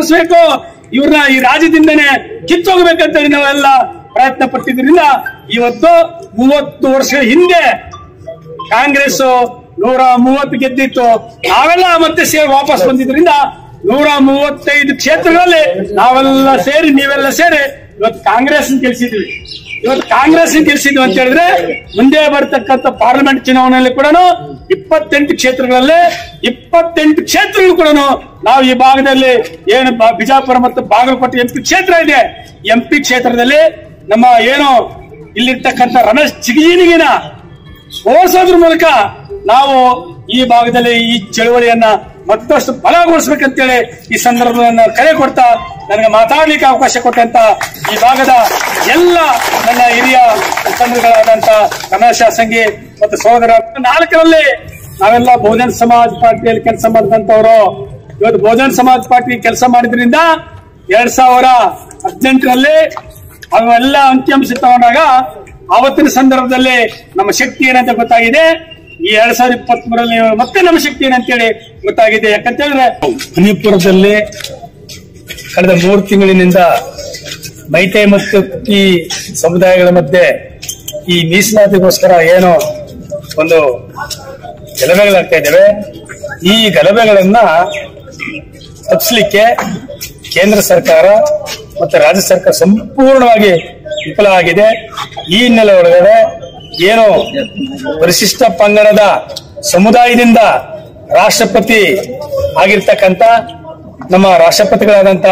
ಸೋಲಿಸಬೇಕು ಇವ್ರನ್ನ ಈ ರಾಜ್ಯದಿಂದನೇ ಕಿತ್ತೋಗ್ಬೇಕಂತ ನಾವೆಲ್ಲ ಪ್ರಯತ್ನ ಪಟ್ಟಿದ್ರಿಂದ ಇವತ್ತು ಮೂವತ್ತು ವರ್ಷಗಳ ಹಿಂದೆ ಕಾಂಗ್ರೆಸ್ ನೂರ ಮೂವತ್ತು ಗೆದ್ದಿತ್ತು ನಾವೆಲ್ಲ ಮತ್ತೆ ಸೇರಿ ವಾಪಸ್ ಬಂದಿದ್ರಿಂದ ನೂರ ಮೂವತ್ತೈದು ಕ್ಷೇತ್ರಗಳಲ್ಲಿ ನಾವೆಲ್ಲ ಸೇರಿ ನೀವೆಲ್ಲ ಸೇರಿ ಇವತ್ತು ಕಾಂಗ್ರೆಸ್ ಗೆಲ್ಸಿದ್ವಿ ಇವತ್ತು ಕಾಂಗ್ರೆಸ್ ಗೆಲ್ಸಿದ್ವಿ ಅಂತ ಹೇಳಿದ್ರೆ ಮುಂದೆ ಬರ್ತಕ್ಕಂಥ ಪಾರ್ಲಿಮೆಂಟ್ ಚುನಾವಣೆಯಲ್ಲಿ ಕೂಡ ಇಪ್ಪತ್ತೆಂಟು ಕ್ಷೇತ್ರಗಳಲ್ಲಿ ಇಪ್ಪತ್ತೆಂಟು ಕ್ಷೇತ್ರಗಳು ಕೂಡ ನಾವು ಈ ಭಾಗದಲ್ಲಿ ಏನು ಬ- ಬಿಜಾಪುರ ಮತ್ತು ಬಾಗಲಕೋಟೆ ಎಂಪಿ ಕ್ಷೇತ್ರ ಇದೆ ಎಂಪಿ ಕ್ಷೇತ್ರದಲ್ಲಿ ನಮ್ಮ ಏನು ಇಲ್ಲಿರ್ತಕ್ಕಂಥ ರಮೇಶ್ ಚಿಗಜಿನಿಗಿನ ಸೋಲಿಸೋದ್ರ ಮೂಲಕ ನಾವು ಈ ಭಾಗದಲ್ಲಿ ಈ ಚಳವಳಿಯನ್ನ ಮತ್ತಷ್ಟು ಬಲಗೊಳಿಸ್ಬೇಕಂತೇಳಿ ಈ ಸಂದರ್ಭವನ್ನು ಕರೆ ಕೊಡ್ತಾ ನನಗೆ ಮಾತಾಡ್ಲಿಕ್ಕೆ ಅವಕಾಶ ಕೊಟ್ಟಂತ ಈ ಭಾಗದ ಎಲ್ಲ ನನ್ನ ಹಿರಿಯ ಮುಖಂಡರುಗಳಾದಂತ ರಮೇಶ ಸಂಗಿ ಮತ್ತು ಸಹೋದರ ನಾಲ್ಕರಲ್ಲಿ ನಾವೆಲ್ಲ ಬಹುಜನ ಸಮಾಜ್ ಪಾರ್ಟಿಯಲ್ಲಿ ಕೆಲಸ ಮಾಡಿದಂತವರು ಇವತ್ತು ಬಹುಜನ ಸಮಾಜ್ ಪಾರ್ಟಿ ಕೆಲಸ ಮಾಡಿದ್ರಿಂದ ಎರಡ್ ಸಾವಿರ ಹದಿನೆಂಟರಲ್ಲಿ ಅವೆಲ್ಲ ಅಂಕಿಅಂಶ ತಗೊಂಡಾಗ ಆವತ್ತಿನ ಸಂದರ್ಭದಲ್ಲಿ ನಮ್ಮ ಶಕ್ತಿ ಏನಂತ ಗೊತ್ತಾಗಿದೆ ಈ ಎರಡ್ ಸಾವಿರದ ಇಪ್ಪತ್ತ್ ಮೂರಲ್ಲಿ ಮತ್ತೆ ನಮ್ಮ ಶಕ್ತಿ ಏನಂತೇಳಿ ಗೊತ್ತಾಗಿದೆ ಯಾಕಂತ ಹೇಳಿದ್ರೆ ಮಣಿಪುರದಲ್ಲಿ ಕಳೆದ ಮೂರು ತಿಂಗಳಿನಿಂದ ಮೈತೈ ಮತ್ತು ಈ ಸಮುದಾಯಗಳ ಮಧ್ಯೆ ಈ ಮೀಸಲಾತಿಗೋಸ್ಕರ ಏನು ಒಂದು ಗಲಭೆಗಳಾಗ್ತಾ ಇದ್ದಾವೆ ಈ ಗಲಭೆಗಳನ್ನ ತಪ್ಪಿಸ್ಲಿಕ್ಕೆ ಕೇಂದ್ರ ಸರ್ಕಾರ ಮತ್ತು ರಾಜ್ಯ ಸರ್ಕಾರ ಸಂಪೂರ್ಣವಾಗಿ ವಿಫಲ ಆಗಿದೆ ಈ ಹಿನ್ನೆಲೆ ಒಳಗಡೆ ಏನು ಪರಿಶಿಷ್ಟ ಪಂಗಡದ ಸಮುದಾಯದಿಂದ ರಾಷ್ಟ್ರಪತಿ ಆಗಿರ್ತಕ್ಕಂಥ ನಮ್ಮ ರಾಷ್ಟ್ರಪತಿಗಳಾದಂಥ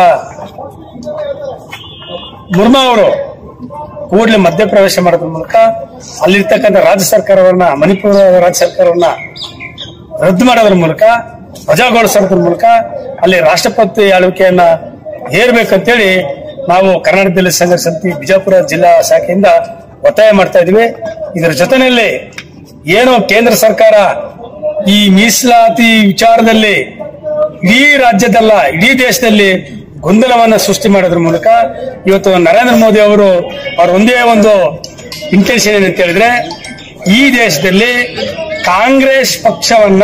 ಮುರ್ಮಾ ಅವರು ಕೂಡಲೇ ಮಧ್ಯಪ್ರವೇಶ ಮಾಡೋದ್ರ ಮೂಲಕ ಅಲ್ಲಿರ್ತಕ್ಕಂಥ ರಾಜ್ಯ ಸರ್ಕಾರವನ್ನ ಮಣಿಪುರ ರಾಜ್ಯ ಸರ್ಕಾರವನ್ನ ರದ್ದು ಮಾಡೋದ್ರ ಮೂಲಕ ವಜಾಗೊಳಿಸೋದ್ರ ಮೂಲಕ ಅಲ್ಲಿ ರಾಷ್ಟ್ರಪತಿ ಆಳ್ವಿಕೆಯನ್ನ ಹೇರ್ಬೇಕಂತೇಳಿ ನಾವು ಕರ್ನಾಟಕದಲ್ಲಿ ಸಂಘರ್ಷ ಸಮಿತಿ ಬಿಜಾಪುರ ಜಿಲ್ಲಾ ಶಾಖೆಯಿಂದ ಒತ್ತಾಯ ಮಾಡ್ತಾ ಇದೀವಿ ಇದರ ಜೊತೆಯಲ್ಲಿ ಏನು ಕೇಂದ್ರ ಸರ್ಕಾರ ಈ ಮೀಸಲಾತಿ ವಿಚಾರದಲ್ಲಿ ಇಡೀ ರಾಜ್ಯದಲ್ಲ ಇಡೀ ದೇಶದಲ್ಲಿ ಗೊಂದಲವನ್ನ ಸೃಷ್ಟಿ ಮಾಡೋದ್ರ ಮೂಲಕ ಇವತ್ತು ನರೇಂದ್ರ ಮೋದಿ ಅವರು ಅವ್ರ ಒಂದೇ ಒಂದು ಇಂಟೆನ್ಷನ್ ಏನಂತ ಹೇಳಿದ್ರೆ ಈ ದೇಶದಲ್ಲಿ ಕಾಂಗ್ರೆಸ್ ಪಕ್ಷವನ್ನ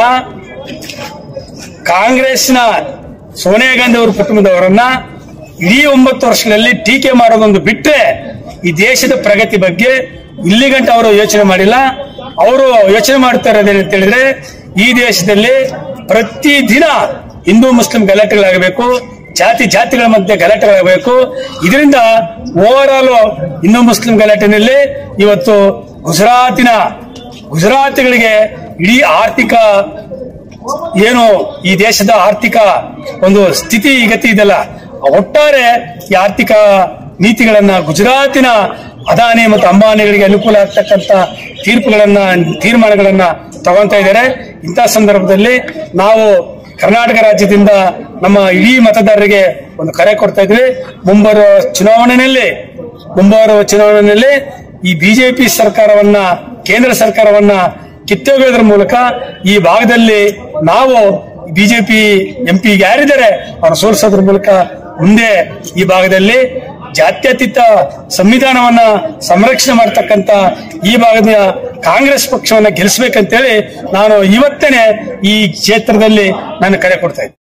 ಕಾಂಗ್ರೆಸ್ನ ಸೋನಿಯಾ ಗಾಂಧಿ ಅವರ ಕುಟುಂಬದವರನ್ನ ಇಡೀ ಒಂಬತ್ತು ವರ್ಷಗಳಲ್ಲಿ ಟೀಕೆ ಮಾಡೋದೊಂದು ಬಿಟ್ರೆ ಈ ದೇಶದ ಪ್ರಗತಿ ಬಗ್ಗೆ ಇಲ್ಲಿ ಗಂಟ ಅವರು ಯೋಚನೆ ಮಾಡಿಲ್ಲ ಅವರು ಯೋಚನೆ ಮಾಡ್ತಾ ಇರೋದೇನಂತ ಹೇಳಿದ್ರೆ ಈ ದೇಶದಲ್ಲಿ ಪ್ರತಿ ದಿನ ಹಿಂದೂ ಮುಸ್ಲಿಂ ಗಲಾಟೆಗಳಾಗಬೇಕು ಜಾತಿ ಜಾತಿಗಳ ಮಧ್ಯೆ ಗಲಾಟೆಗಳಾಗಬೇಕು ಇದರಿಂದ ಓವರ್ ಆಲ್ ಹಿಂದೂ ಮುಸ್ಲಿಂ ಗಲಾಟೆನಲ್ಲಿ ಇವತ್ತು ಗುಜರಾತಿನ ಗುಜರಾತಿಗಳಿಗೆ ಇಡೀ ಆರ್ಥಿಕ ಏನು ಈ ದೇಶದ ಆರ್ಥಿಕ ಒಂದು ಸ್ಥಿತಿ ಗತಿ ಇದೆಲ್ಲ ಒಟ್ಟಾರೆ ಈ ಆರ್ಥಿಕ ನೀತಿಗಳನ್ನ ಗುಜರಾತಿನ ಅದಾನಿ ಮತ್ತು ಅಂಬಾನಿಗಳಿಗೆ ಅನುಕೂಲ ಆಗ್ತಕ್ಕಂತ ತೀರ್ಪುಗಳನ್ನ ತೀರ್ಮಾನಗಳನ್ನ ತಗೊಂತಾ ಇದ್ದಾರೆ ಇಂಥ ಸಂದರ್ಭದಲ್ಲಿ ನಾವು ಕರ್ನಾಟಕ ರಾಜ್ಯದಿಂದ ನಮ್ಮ ಇಡೀ ಮತದಾರರಿಗೆ ಒಂದು ಕರೆ ಕೊಡ್ತಾ ಇದ್ವಿ ಮುಂಬರುವ ಚುನಾವಣೆಯಲ್ಲಿ ಮುಂಬರುವ ಚುನಾವಣೆಯಲ್ಲಿ ಈ ಬಿಜೆಪಿ ಸರ್ಕಾರವನ್ನ ಕೇಂದ್ರ ಸರ್ಕಾರವನ್ನ ಕಿತ್ತೊಗೆಯೋದ್ರ ಮೂಲಕ ಈ ಭಾಗದಲ್ಲಿ ನಾವು ಬಿಜೆಪಿ ಎಂಪಿ ಯಾರಿದ್ದಾರೆ ಅವ್ರು ಸೋಲಿಸೋದ್ರ ಮೂಲಕ ಮುಂದೆ ಈ ಭಾಗದಲ್ಲಿ ಜಾತ್ಯತೀತ ಸಂವಿಧಾನವನ್ನ ಸಂರಕ್ಷಣೆ ಮಾಡ್ತಕ್ಕಂತ ಈ ಭಾಗದ ಕಾಂಗ್ರೆಸ್ ಪಕ್ಷವನ್ನ ಗೆಲ್ಲಿಸ್ಬೇಕಂತೇಳಿ ನಾನು ಇವತ್ತನೇ ಈ ಕ್ಷೇತ್ರದಲ್ಲಿ ನಾನು ಕರೆ ಕೊಡ್ತಾ ಇದ್ದೀನಿ